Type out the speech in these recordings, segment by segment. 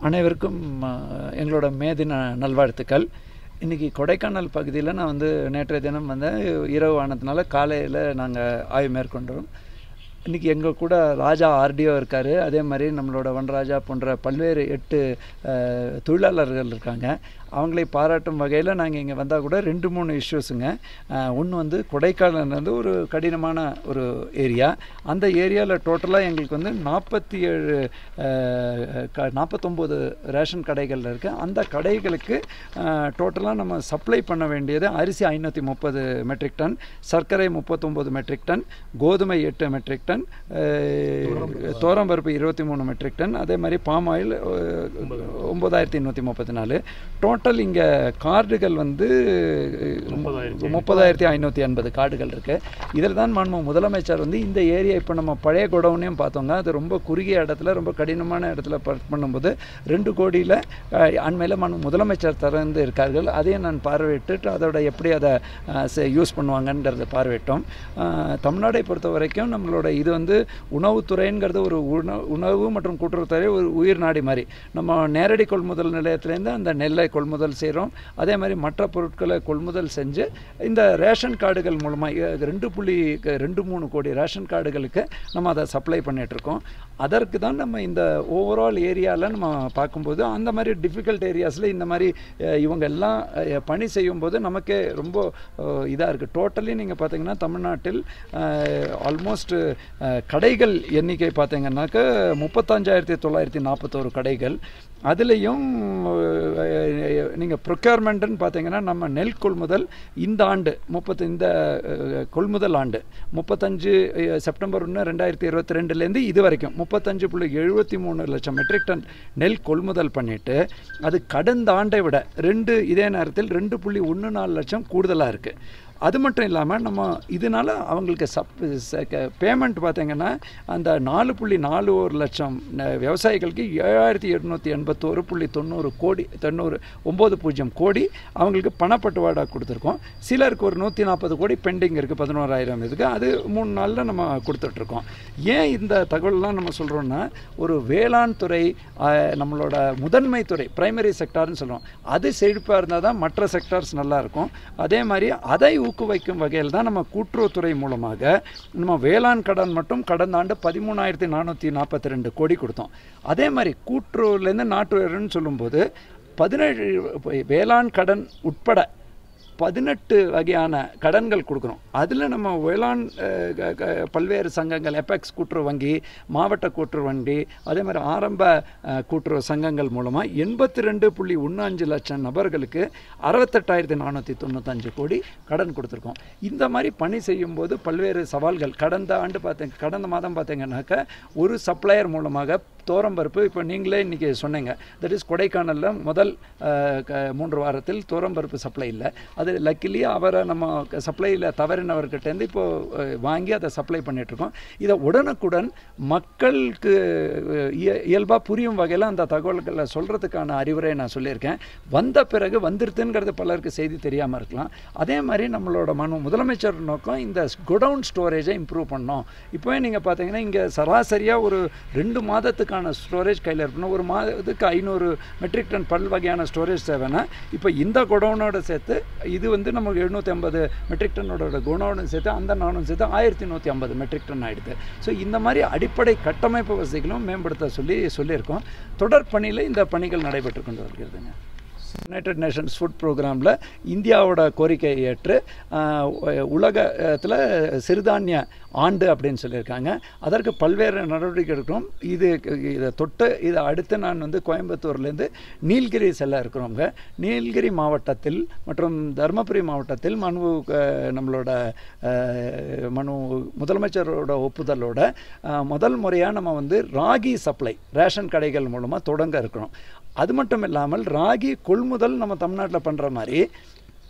அனைவருக்கும் அஹ், எங்களோட மே தின நல்வாழ்த்துக்கள் இன்றைக்கி கொடைக்கானல் பகுதியில் நான் வந்து நேற்றைய தினம் வந்து இரவு ஆனதுனால காலையில் நாங்கள் ஆய்வு மேற்கொண்டோம் இன்றைக்கி எங்கள் கூட ராஜா ஆர்டிஓ இருக்கார் அதே மாதிரி நம்மளோட வனராஜா போன்ற பல்வேறு எட்டு அஹ், தொழிலாளர்கள் இருக்காங்க அவங்களை பாராட்டும் வகையில் நாங்கள் இங்கே வந்தால் கூட ரெண்டு மூணு இஷ்யூஸுங்க ஒன்று வந்து கொடைக்கானல் வந்து ஒரு கடினமான ஒரு ஏரியா அந்த ஏரியாவில் டோட்டலாக எங்களுக்கு வந்து நாற்பத்தி ஏழு க நாற்பத்தொம்போது ரேஷன் கடைகள் இருக்குது அந்த கடைகளுக்கு டோட்டலாக நம்ம சப்ளை பண்ண வேண்டியது அரிசி ஐநூற்றி முப்பது மெட்ரிக் டன் சர்க்கரை முப்பத்தொம்போது மெட்ரிக் டன் கோதுமை எட்டு மெட்ரிக் டன் தோரம்பருப்பு இருபத்தி மூணு மெட்ரிக் டன் அதே மாதிரி பாம் ஆயில் ஒம்பதாயிரத்தி எண்ணூற்றி முப்பத்தி நாலு டோட்டல் இங்கே கார்டுகள் வந்து முப்பதாயிரத்தி ஐநூற்றி எண்பது கார்டுகள் இருக்குது இதில் தான் மாண்பு முதலமைச்சர் வந்து இந்த ஏரியா இப்போ நம்ம பழைய குடவுனையும் பார்த்தோங்க அது ரொம்ப குறுகிய இடத்துல ரொம்ப கடினமான இடத்துல ப- பண்ணும்போது ரெண்டு கோடியில் அண்மையில் மாண்பு முதலமைச்சர் திறந்து இருக்கார்கள் அதையும் நான் பார்வையிட்டு அதோட எப்படி அதை யூஸ் பண்ணுவாங்கன்றதை பார்வையிட்டோம் அஹ், தமிழ்நாடை பொறுத்த வரைக்கும் நம்மளோட இது வந்து உணவுத்துறைங்கிறது ஒரு உணவு உணவு மற்றும் கூட்டுறவுத்துறை ஒரு உயிர் நாடி மாதிரி நம்ம நேரடி கொள்முதல் நிலையத்திலேருந்து அந்த நெல்லை கொள்முதல் செய்கிறோம் அதே மாதிரி மற்ற பொருட்களை கொள்முதல் செஞ்சு இந்த ரேஷன் கார்டுகள் மூலமாக ரெண்டு புள்ளி க- ரெண்டு மூணு கோடி ரேஷன் கார்டுகளுக்கு நம்ம அதை சப்ளை பண்ணிகிட்ருக்கோம் அதற்கு தான் நம்ம இந்த ஓவரால் ஏரியாவில் நம்ம பார்க்கும்போது அந்த மாதிரி டிஃபிகல்ட் ஏரியாஸில் இந்த மாதிரி அஹ், இவங்க எல்லாம் அஹ், பணி செய்யும்போது நமக்கே ரொம்ப இதாக இருக்குது டோட்டலி நீங்கள் பார்த்தீங்கன்னா தமிழ்நாட்டில் ஆல்மோஸ்ட் கடைகள் எண்ணிக்கை பார்த்தீங்கன்னாக்க முப்பத்தஞ்சாயிரத்தி தொள்ளாயிரத்தி நாற்பத்தோரு கடைகள் அதுலேயும் நீங்கள் ப்ரொக்யூர்மெண்ட்டுன்னு பார்த்தீங்கன்னா நம்ம நெல் கொள்முதல் இந்த ஆண்டு முப்பத்தி இந்த அஹ், கொள்முதல் ஆண்டு முப்பத்தஞ்சு அஹ், செப்டம்பர் ஒன்று ரெண்டாயிரத்தி இருபத்தி ரெண்டுலேருந்து இது வரைக்கும் முப்பத்தஞ்சு புள்ளி எழுபத்தி மூணு லட்சம் மெட்ரிக் டன் நெல் கொள்முதல் பண்ணிட்டு அது கடந்த ஆண்டை விட ரெண்டு இதே நேரத்தில் ரெண்டு புள்ளி ஒன்று நாலு லட்சம் கூடுதலாக இருக்குது அது மட்டும் இல்லாமல் நம்ம இதனால அவங்களுக்கு சப் பேமெண்ட் பார்த்தீங்கன்னா அந்த நாலு புள்ளி நாலு ஒரு லட்சம் ந- விவசாயிகளுக்கு ஏழாயிரத்தி எட்நூற்றி எண்பத்தோரு புள்ளி தொண்ணூறு கோடி தொண்ணூறு ஒம்பது பூஜ்ஜியம் கோடி அவங்களுக்கு பணப்பட்டுவாடா கொடுத்துருக்கோம் சிலருக்கு ஒரு நூற்றி நாற்பது கோடி பெண்டிங் இருக்குது பதினோராயிரம் இதுக்கு அது மூணு நாளில் நம்ம கொடுத்துட்ருக்கோம் ஏன் இந்த தகவல்லாம் நம்ம சொல்கிறோன்னா ஒரு வேளாண் துறை ஆஹ், நம்மளோட முதன்மை துறை பிரைமரி செக்டார்னு சொல்கிறோம் அது செழிப்பாக இருந்தால் தான் மற்ற செக்டார்ஸ் நல்லா இருக்கும் அதே மாதிரி அதை ஊக்குவிக்கும் வகையில் தான் நம்ம கூட்டுறவுத்துறை மூலமாக நம்ம வேளாண் கடன் மட்டும் கடந்த ஆண்டு பதிமூணாயிரத்தி நானூற்றி நாற்பத்தி ரெண்டு கோடி கொடுத்தோம் அதே மாதிரி கூட்டுறவுலேருந்து நாட்டு உயர்வுன்னு சொல்லும்போது பதினேழு வேளாண் கடன் உட்பட பதினெட்டு வகையான கடன்கள் கொடுக்குறோம் அதில் நம்ம வேளாண் அஹ், க- க- பல்வேறு சங்கங்கள் எபெக்ஸ் கூட்டுறவு வங்கி மாவட்ட கூட்டுறவு வங்கி அதே மாதிரி ஆரம்ப அஹ், கூட்டுறவு சங்கங்கள் மூலமாக எண்பத்தி ரெண்டு புள்ளி ஒன்று அஞ்சு லட்சம் நபர்களுக்கு அறுபத்தெட்டாயிரத்தி நானூற்றி தொண்ணூத்தஞ்சு கோடி கடன் கொடுத்துருக்கோம் இந்த மாதிரி பணி செய்யும்போது பல்வேறு சவால்கள் கடந்த ஆண்டு பார்த்தீங்க கடந்த மாதம் பார்த்தீங்கன்னாக்க ஒரு சப்ளையர் மூலமாக தோரம்பருப்பு இப்போ நீங்களே இன்றைக்கி சொன்னீங்க தட் இஸ் கொடைக்கானலில் முதல் அஹ், க- மூன்று வாரத்தில் தோரம்பருப்பு சப்ளை இல்லை அது லக்கிலி அவரை நம்ம சப்ளையில் தவறினவர்கிட்டேருந்து இப்போது வாங்கி அதை சப்ளை பண்ணிகிட்ருக்கோம் இதை உடனுக்குடன் மக்களுக்கு இயல்பாக புரியும் வகையில் அந்த தகவல்களை சொல்கிறதுக்கான அறிவுரையை நான் சொல்லியிருக்கேன் வந்த பிறகு வந்துருதுங்கிறது பலருக்கு செய்தி தெரியாமல் இருக்கலாம் அதே மாதிரி நம்மளோட மனு முதலமைச்சர் நோக்கம் இந்த குடவுன் ஸ்டோரேஜை இம்ப்ரூவ் பண்ணோம் இப்போவே நீங்கள் பார்த்தீங்கன்னா இங்கே சராசரியாக ஒரு ரெண்டு மாதத்துக்கான ஸ்டோரேஜ் கையில் இருக்கணும் ஒரு மாதத்துக்கு ஐநூறு மெட்ரிக் டன் பல் வகையான ஸ்டோரேஜ் தேவைன்னா இப்போ இந்த குடவுனோட சேர்த்து இது வந்து நமக்கு எழுநூற்றி ஐம்பது மெட்ரிக் டன்னோட குணோடும் சேர்த்து அந்த நானும் சேர்த்து ஆயிரத்தி நூற்றி ஐம்பது மெட்ரிக் டன் ஆகிடுது ஸோ இந்த மாதிரி அடிப்படை கட்டமைப்பு வசதிகளும் மேம்படுத்த சொல்லி சொல்லியிருக்கோம் தொடர் பணியில் இந்த பணிகள் நடைபெற்று கொண்டு வருகிறதுங்க யுனைடெட் நேஷன்ஸ் ஃபுட் ப்ரோக்ராமில் இந்தியாவோட கோரிக்கையை ஏற்று ஆஹ், உ- உலகத்தில் சிறுதானிய ஆண்டு அப்படின்னு சொல்லியிருக்காங்க அதற்கு பல்வேறு நடவடிக்கை எடுக்கிறோம் இது இதை தொட்டு இதை அடுத்து நான் வந்து கோயம்புத்தூர்லேருந்து நீலகிரி செல்ல இருக்கிறோங்க நீலகிரி மாவட்டத்தில் மற்றும் தருமபுரி மாவட்டத்தில் மனு அஹ், நம்மளோட அஹ், மனு முதலமைச்சரோட ஒப்புதலோட அஹ், முதல் முறையாக நம்ம வந்து ராகி சப்ளை ரேஷன் கடைகள் மூலமாக தொடங்க இருக்கிறோம் அது மட்டும் இல்லாமல் ராகி கொள்முதல் நம்ம தமிழ்நாட்டில் பண்ணுற மாதிரி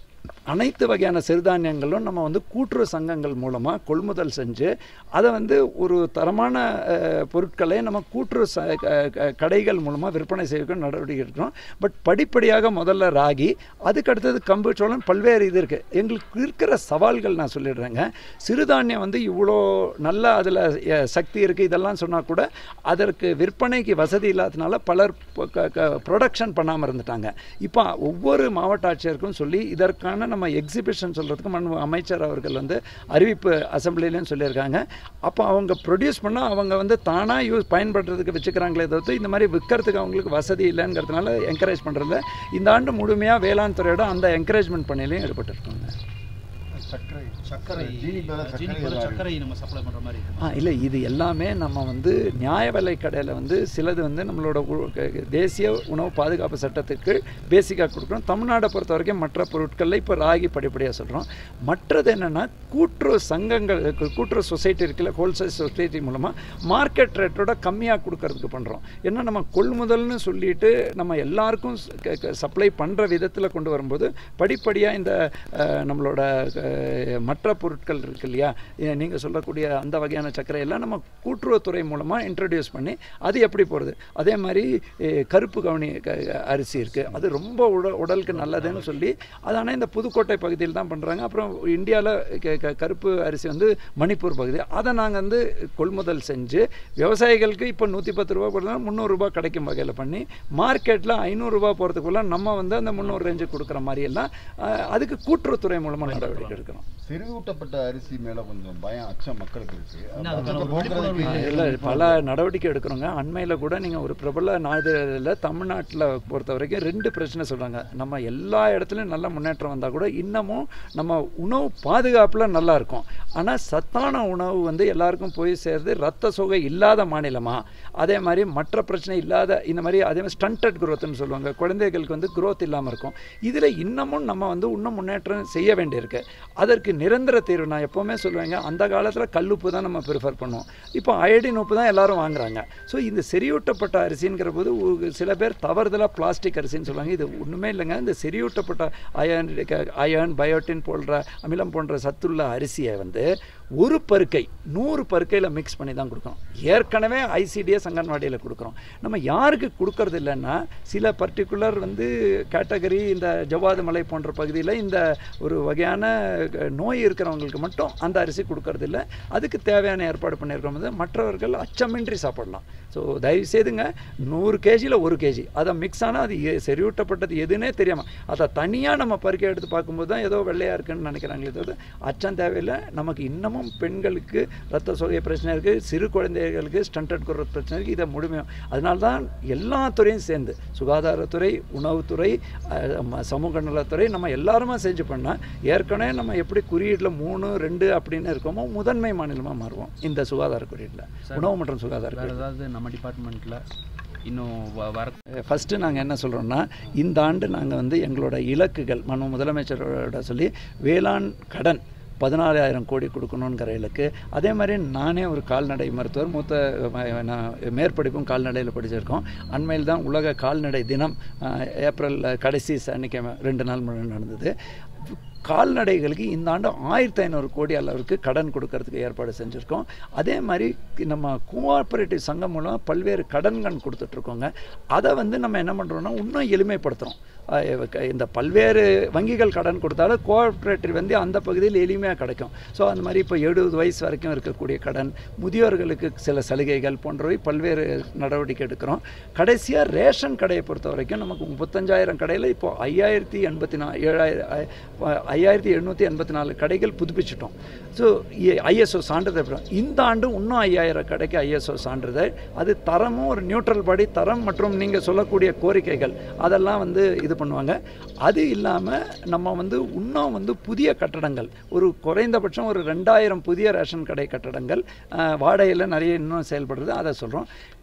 அனைத்து வகையான சிறுதானியங்களும் நம்ம வந்து கூட்டுறவு சங்கங்கள் மூலமாக கொள்முதல் செஞ்சு அதை வந்து ஒரு தரமான அஹ், பொருட்களை நம்ம கூட்டுறவு ச க- க- கடைகள் மூலமாக விற்பனை செய்ய நடவடிக்கை எடுக்கிறோம் பட் படிப்படியாக முதல்ல ராகி அதுக்கு அடுத்தது கம்பு சோளம் பல்வேறு இது இருக்குது எங்களுக்கு இருக்கிற சவால்கள் நான் சொல்லிடுறேங்க சிறுதானியம் வந்து இவ்வளோ நல்ல அதில் சக்தி இருக்குது இதெல்லாம் சொன்னால் கூட அதற்கு விற்பனைக்கு வசதி இல்லாததுனால பலர் ப்ரொடக்ஷன் பண்ணாமல் இருந்துட்டாங்க இப்போ ஒவ்வொரு மாவட்ட ஆட்சியருக்கும் சொல்லி இதற்கான நம்ம எக்ஸிபிஷன் சொல்கிறதுக்கு மண் அமைச்சர் அவர்கள் வந்து அறிவிப்பு அசம்பிளிலையும் சொல்லியிருக்காங்க அப்போ அவங்க ப்ரொடியூஸ் பண்ணால் அவங்க வந்து தானாக யூஸ் பயன்படுறதுக்கு வச்சுக்கிறாங்களே தவிர்த்து இந்த மாதிரி விற்கிறதுக்கு அவங்களுக்கு வசதி இல்லைங்கிறதுனால என்கரேஜ் பண்ணுறதுல இந்த ஆண்டு முழுமையாக வேளாண் துறையோட அந்த என்கரேஜ்மெண்ட் பணியிலையும் ஈடுபட்டிருக்காங்க சர்க்கரை சர்க்கரை ஜீனி பதிலா ஜீனி சர்க்கரை பதிலா ஏதாவது சர்க்கரை நம்ம சப்ளை பண்ற மாதிரி இருக்குமா? ஆ இல்லை இது எல்லாமே நம்ம வந்து நியாய விலை கடையில் வந்து சிலது வந்து நம்மளோட உ- க- தேசிய உணவு பாதுகாப்பு சட்டத்துக்கு பேசிக்காக கொடுக்குறோம் தமிழ்நாடை பொறுத்த வரைக்கும் மற்ற பொருட்களில் இப்போ ராகி படிப்படியாக சொல்கிறோம் மற்றது என்னென்னா கூட்டுறவு சங்கங்கள் கு- கூட்டுறவு சொசைட்டி இருக்குல்ல ஹோல்சேல் சொசைட்டி மூலமாக மார்க்கெட் ரேட்டோட கம்மியாக கொடுக்கறதுக்கு பண்ணுறோம் ஏன்னா நம்ம கொள்முதல்னு சொல்லிட்டு நம்ம எல்லாருக்கும் சப்ளை பண்ணுற விதத்தில் கொண்டு வரும்போது படிப்படியாக இந்த அஹ், நம்மளோட அஹ், மற்ற பொருட்கள் இருக்கு இல்லையா நீங்கள் சொல்லக்கூடிய அந்த வகையான சர்க்கரை எல்லாம் நம்ம கூட்டுறவுத்துறை மூலமாக இன்ட்ரடியூஸ் பண்ணி அது எப்படி போகிறது அதே மாதிரி அஹ், கருப்பு கவுனி க- அரிசி இருக்குது அது ரொம்ப உட உடலுக்கு நல்லதுன்னு சொல்லி அது ஆனால் இந்த புதுக்கோட்டை பகுதியில் தான் பண்ணுறாங்க அப்புறம் இந்தியாவில் கருப்பு அரிசி வந்து மணிப்பூர் பகுதி அதை நாங்கள் வந்து கொள்முதல் செஞ்சு விவசாயிகளுக்கு இப்போ நூற்றி பத்து ரூபா போடுறதுனா முந்நூறுரூபா கிடைக்கும் வகையில் பண்ணி மார்க்கெட்டில் ஐநூறுரூபா போகிறதுக்குள்ள நம்ம வந்து அந்த முந்நூறு ரேஞ்சு கொடுக்குற மாதிரி எல்லாம் அஹ், அதுக்கு கூட்டுறவுத்துறை மூலமாக நடவடிக்கை எடுக்கணும் செறிவூட்டப்பட்ட அரிசி மேல கொஞ்சம் பயம் அச்சம் மக்களுக்கு இருக்கு இன்னும் அந்த அதுக்கான அச்சத்தை ஒரு விழிப்புணர்வு போக்குறதுக்கு இல்லை. இல்லை பல நடவடிக்கை எடுக்கிறோங்க அண்மையில் கூட நீங்கள் ஒரு பிரபல நாளிதழில் தமிழ்நாட்டில் பொறுத்த வரைக்கும் ரெண்டு பிரச்சனை சொல்கிறாங்க நம்ம எல்லா இடத்துலையும் நல்ல முன்னேற்றம் வந்தால் கூட இன்னமும் நம்ம உணவு பாதுகாப்பில் நல்லா இருக்கும் ஆனால் சத்தான உணவு வந்து எல்லாருக்கும் போய் சேருது ரத்த சோகை இல்லாத மாநிலமா அதே மாதிரி மற்ற பிரச்சனை இல்லாத இந்த மாதிரி அதே மாதிரி ஸ்டண்டட் குரோத்னு சொல்லுவாங்க குழந்தைகளுக்கு வந்து growth இல்லாமல் இருக்கும் இதில் இன்னமும் நம்ம வந்து இன்னும் முன்னேற்றம் செய்ய வேண்டியிருக்கு அதற்கு நிரந்தர தீர்வு நான் எப்போவுமே சொல்லுவேங்க அந்த காலத்தில் கல்லுப்பு தான் நம்ம ப்ரிஃபர் பண்ணுவோம் இப்போ அயடின் உப்பு தான் எல்லாரும் வாங்குறாங்க ஸோ இந்த செறியூட்டப்பட்ட அரிசிங்கிற போது ஒரு சில பேர் தவறுதலாக பிளாஸ்டிக் அரிசின்னு சொல்லுவாங்க இது ஒன்றுமே இல்லைங்க இந்த செறியூட்டப்பட்ட அயன் அயன் பயோட்டின் போன்ற அமிலம் போன்ற சத்துள்ள அரிசியை வந்து ஒரு பருக்கை நூறு பருக்கையில் மிக்ஸ் பண்ணி தான் கொடுக்குறோம் ஏற்கனவே ஐசிடிஎஸ் அங்கன்வாடியில் கொடுக்குறோம் நம்ம யாருக்கு கொடுக்கறது இல்லைன்னா சில பர்டிகுலர் வந்து கேட்டகரி இந்த ஜவ்வாது மலை போன்ற பகுதியில் இந்த ஒரு வகையான அஹ், நோய் இருக்கிறவங்களுக்கு மட்டும் அந்த அரிசி கொடுக்கறது இல்லை அதுக்கு தேவையான ஏற்பாடு பண்ணியிருக்கோம் வந்து மற்றவர்கள் அச்சமின்றி சாப்பிடலாம் ஸோ தயவு செய்துங்க நூறு கேஜியில் ஒரு கேஜி அதை மிக்ஸ் ஆனால் அது எ- செறிவூட்டப்பட்டது எதுன்னே தெரியாமல் அதை தனியாக நம்ம பருக்கை எடுத்து பார்க்கும்போது தான் ஏதோ வெள்ளையாக இருக்குன்னு நினைக்கிறாங்களே தவிர அச்சம் தேவையில்லை நமக்கு இன்னமும் பெண்களுக்கு ரத்த சோகை பிரச்சனை இருக்குது சிறு குழந்தைகளுக்கு ஸ்டண்டட் குரல் பிரச்சனை இருக்குது இதை முழுமையாக அதனால தான் எல்லா துறையும் சேர்ந்து சுகாதாரத்துறை உணவுத்துறை அஹ், ம- சமூக நலத்துறை நம்ம எல்லாருமே செஞ்சு பண்ணால் ஏற்கனவே நம்ம எப்படி குறியீட்டில் மூணு ரெண்டு அப்படின்னு இருக்கோமோ முதன்மை மாநிலமாக மாறுவோம் இந்த சுகாதார குறியீட்டில் உணவு மற்றும் சுகாதார வேறு குறியீடு ஏதாவது நம்ம டிபார்ட்மெண்ட்டில் இன்னும் வ- வர ஃபஸ்ட்டு நாங்கள் என்ன சொல்கிறோம்னா இந்த ஆண்டு நாங்கள் வந்து எங்களோட இலக்குகள் மனு முதலமைச்சரோட சொல்லி வேளாண் கடன் பதினாலாயிரம் கோடி கொடுக்கணுங்கிற இலக்கு அதே மாதிரி நானே ஒரு கால்நடை மருத்துவர் மூத்த ம- நான் மேற்படிப்பும் கால்நடையில் படிச்சிருக்கோம் அண்மையில் தான் உலக கால்நடை தினம் அஹ், ஏப்ரல் கடைசி சனிக்கிழமை ரெண்டு நாள் முன்னாடி நடந்தது கால்நடைகளுக்கு இந்த ஆண்டு ஆயிரத்தி ஐநூறு கோடி அளவுக்கு கடன் கொடுக்கறதுக்கு ஏற்பாடு செஞ்சுருக்கோம் அதே மாதிரி நம்ம கோஆப்ரேட்டிவ் சங்கம் மூலமாக பல்வேறு கடன்கள் கொடுத்துட்ருக்கோங்க அதை வந்து நம்ம என்ன பண்ணுறோம்னா இன்னும் எளிமைப்படுத்துகிறோம் இந்த பல்வேறு வங்கிகள் கடன் கொடுத்தாலும் கோஆப்ரேட்டிவ் வந்து அந்த பகுதியில் எளிமையாக கிடைக்கும் ஸோ அந்த மாதிரி இப்போ எழுபது வயசு வரைக்கும் இருக்கக்கூடிய கடன் முதியோர்களுக்கு சில சலுகைகள் போன்றவை பல்வேறு நடவடிக்கை எடுக்கிறோம் கடைசியாக ரேஷன் கடையை பொறுத்த வரைக்கும் நமக்கு முப்பத்தஞ்சாயிரம் கடையில் இப்போ ஐயாயிரத்தி எண்பத்தி நா ஏழாயிரம் ஐயாயிரத்தி எழுநூற்றி எண்பத்தி நாலு கடைகள் புதுப்பிச்சிட்டோம் ஸோ ஐஎஸ்ஓ சான்றிதழ் பெறும். இந்த ஆண்டு இன்னும் ஐயாயிரம் கடைக்கு ஐஎஸ்ஓ சான்றிதழ் அது தரமும் ஒரு நியூட்ரல் படி தரம் மற்றும் நீங்கள் சொல்லக்கூடிய கோரிக்கைகள் அதெல்லாம் வந்து இது பண்ணுவாங்க அது இல்லாமல் நம்ம வந்து இன்னும் வந்து புதிய கட்டடங்கள் ஒரு குறைந்தபட்சம் ஒரு ரெண்டாயிரம் புதிய ரேஷன் கடை கட்டடங்கள் அஹ், வாடகையில் நிறைய இன்னும் செயல்படுறது அதை சொல்கிறோம்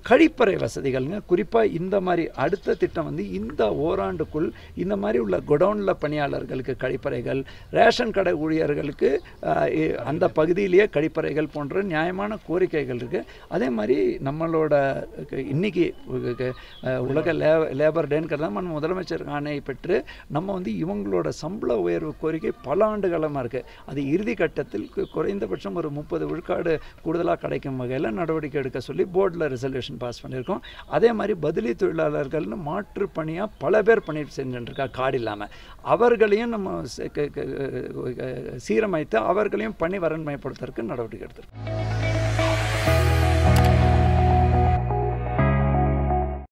கழிப்பறை வசதிகள்ங்க குறிப்பாக இந்த மாதிரி அடுத்த திட்டம் வந்து இந்த ஓராண்டுக்குள் இந்த மாதிரி உள்ள குடவுனில் பணியாளர்களுக்கு கழிப்பறைகள் ரேஷன் கடை ஊழியர்களுக்கு ஆஹ், இ- அந்த பகுதியிலேயே கழிப்பறைகள் போன்ற நியாயமான கோரிக்கைகள் இருக்குது அதே மாதிரி நம்மளோட க- இன்னைக்கு உ- க- ஆஹ், உலக லே லேபர் டேங்கிறத நம்ம முதலமைச்சர் ஆணை பெற்று நம்ம வந்து இவங்களோட சம்பள உயர்வு கோரிக்கை பல ஆண்டு காலமாக இருக்குது அது இறுதி கட்டத்தில் கு- குறைந்தபட்சம் ஒரு முப்பது விழுக்காடு கூடுதலாக கிடைக்கும் வகையில் நடவடிக்கை எடுக்க சொல்லி போர்டில் ரெசல்யூஷன் பாஸ் பண்ணியிருக்கோம் அதே மாதிரி பதிலி தொழிலாளர்கள்னு மாற்று பணியாக பல பேர் பணி செஞ்சுட்டுருக்கா காடு இல்லாமல் அவர்களையும் நம்ம சே- க- க- சீரமைத்து அவர்களையும் பணி வரன்மைப்படுத்துறதுக்கு நடவடிக்கை எடுத்திருக்கோம்